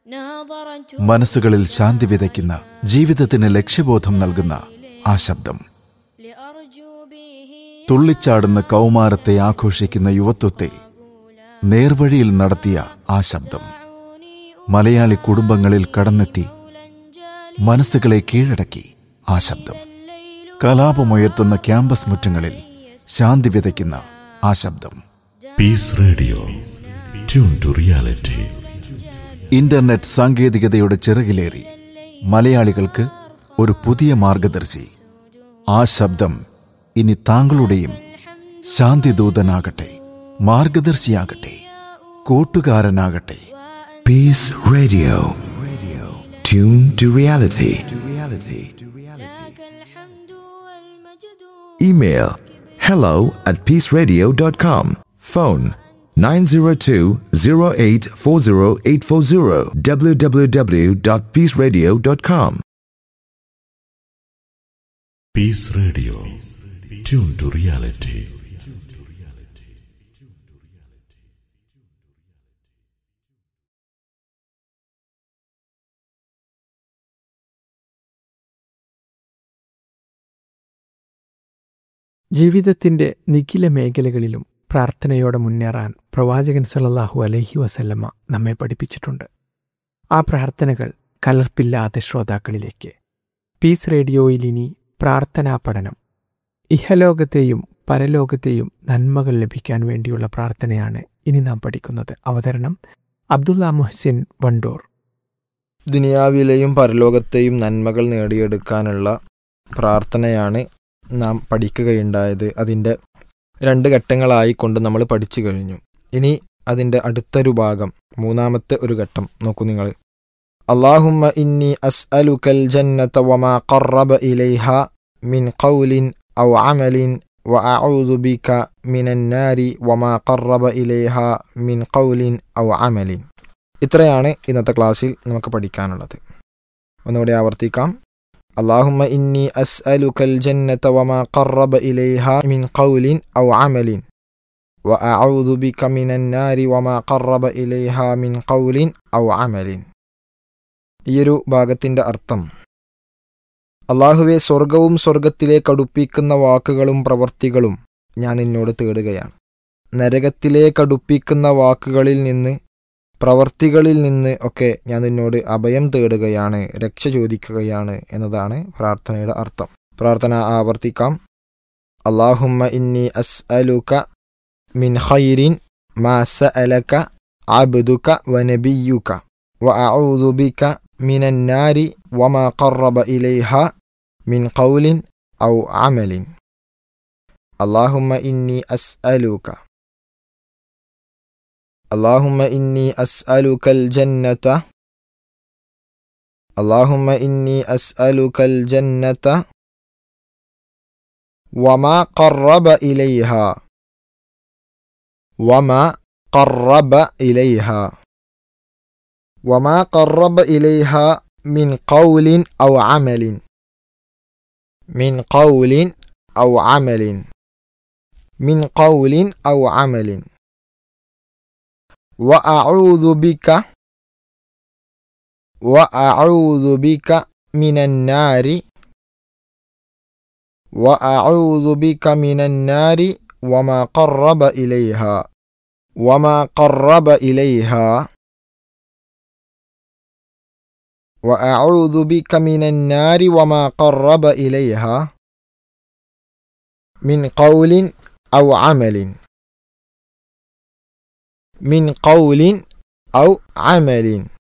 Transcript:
മനസ്സുകളിൽ ശാന്തി വിതയ്ക്കുന്ന ജീവിതത്തിന് ലക്ഷ്യബോധം നൽകുന്ന ആ ശബ്ദം തുള്ളിച്ചാടുന്ന കൗമാരത്തെ ആഘോഷിക്കുന്ന യുവത്വത്തെ നേർവഴിയിൽ നടത്തിയ ആ ശബ്ദം മലയാളി കുടുംബങ്ങളിൽ കടന്നെത്തി മനസ്സുകളെ കീഴടക്കി ആ ശബ്ദം കലാപമുയർത്തുന്ന ക്യാമ്പസ് മുറ്റങ്ങളിൽ ശാന്തി വിതയ്ക്കുന്ന ആ ശബ്ദം peace radio tune to reality internet സാങ്കേതികതയുടെ ചിറകിലേറി മലയാളികൾക്ക് ഒരു പുതിയ മാർഗദർശി ആ ശബ്ദം ഇനി താങ്കളുടെയും ശാന്തിദൂതനാകട്ടെ മാർഗദർശിയാകട്ടെ കൂട്ടുകാരനാകട്ടെ Peace Radio. Tune to reality. Email hello at peaceradio.com. Phone 902-0840840 www.peaceradio.com. Peace radio tune to reality ജീവിതത്തിന്റെ നിഖില മേഖലകളിലും പ്രാർത്ഥനയോടെ മുന്നേറാൻ പ്രവാചകൻ സല്ലല്ലാഹു അലൈഹി വസല്ലമ്മ നമ്മെ പഠിപ്പിച്ചിട്ടുണ്ട് ആ പ്രാർത്ഥനകൾ കലർപ്പില്ലാത്ത ശ്രോതാക്കളിലേക്ക് പീസ് റേഡിയോയിൽ ഇനി പ്രാർത്ഥനാ പഠനം ഇഹലോകത്തെയും പരലോകത്തെയും നന്മകൾ ലഭിക്കാൻ വേണ്ടിയുള്ള പ്രാർത്ഥനയാണ് ഇനി നാം പഠിക്കുന്നത് അവതരണം അബ്ദുള്ള മുഹ്സിൻ വണ്ടൂർ ദുനിയാവിലെയും പരലോകത്തെയും നന്മകൾ നേടിയെടുക്കാനുള്ള പ്രാർത്ഥനയാണ് നാം പഠിക്കുകയുണ്ടായത് അതിൻ്റെ രണ്ട് ഘട്ടങ്ങളായി കൊണ്ട് നമ്മൾ പഠിച്ചു കഴിഞ്ഞു ഇനി അതിൻ്റെ അടുത്തൊരു ഭാഗം മൂന്നാമത്തെ ഒരു ഘട്ടം നോക്കൂ നിങ്ങൾ അള്ളാഹുമ്മ ഇന്നി അസ്അലുക്കൽ ജന്നത വമാ ഖറബ ഇലൈഹ മിൻ ഖൗലിൻ ഔ അമലിൻ وأعوذ بك من النار وما قرب إليها من قول أو عمل ഇത്രയാണ് ഇന്നത്തെ ക്ലാസ്സിൽ നമുക്ക് പഠിക്കാനുള്ളത് ഒന്നുകൂടി ആവർത്തിക്കാം اللهم إني أسألك الجنة وما قرب إليها من قول أو عمل وأعوذ بك من النار وما قرب إليها من قول أو عمل ഈയൊരു ഭാഗത്തിൻ്റെ അർത്ഥം അള്ളാഹുവെ സ്വർഗവും സ്വർഗത്തിലേക്ക് അടുപ്പിക്കുന്ന വാക്കുകളും പ്രവർത്തികളും ഞാൻ നിന്നോട് തേടുകയാണ് നരകത്തിലേക്ക് അടുപ്പിക്കുന്ന വാക്കുകളിൽ നിന്ന് പ്രവർത്തികളിൽ നിന്ന് ഒക്കെ ഞാൻ നിന്നോട് അഭയം തേടുകയാണ് രക്ഷ ചോദിക്കുകയാണ് എന്നതാണ് പ്രാർത്ഥനയുടെ അർത്ഥം പ്രാർത്ഥന ആവർത്തിക്കാം അള്ളാഹുമ്മ ഇന്നി അസ് അലുക മിൻ ഖൈരിൻ മാ സഅലക അബ്ദുക വനബിയുക وأعوذ بك من النار وما قرب إليها من قول أو عمل اللهم إني أسألك اللهم إني أسألك الجنة اللهم إني أسألك الجنة وما قرب إليها وما قرب إليها وما قرب إليها من قول أو عمل من قول أو عمل من قول أو عمل وأعوذ بك وأعوذ بك من النار وأعوذ بك من النار وما قرب إليها وما قرب إليها وأعوذ بك من النار وما قرب إليها من قول أو عمل من قول أو عمل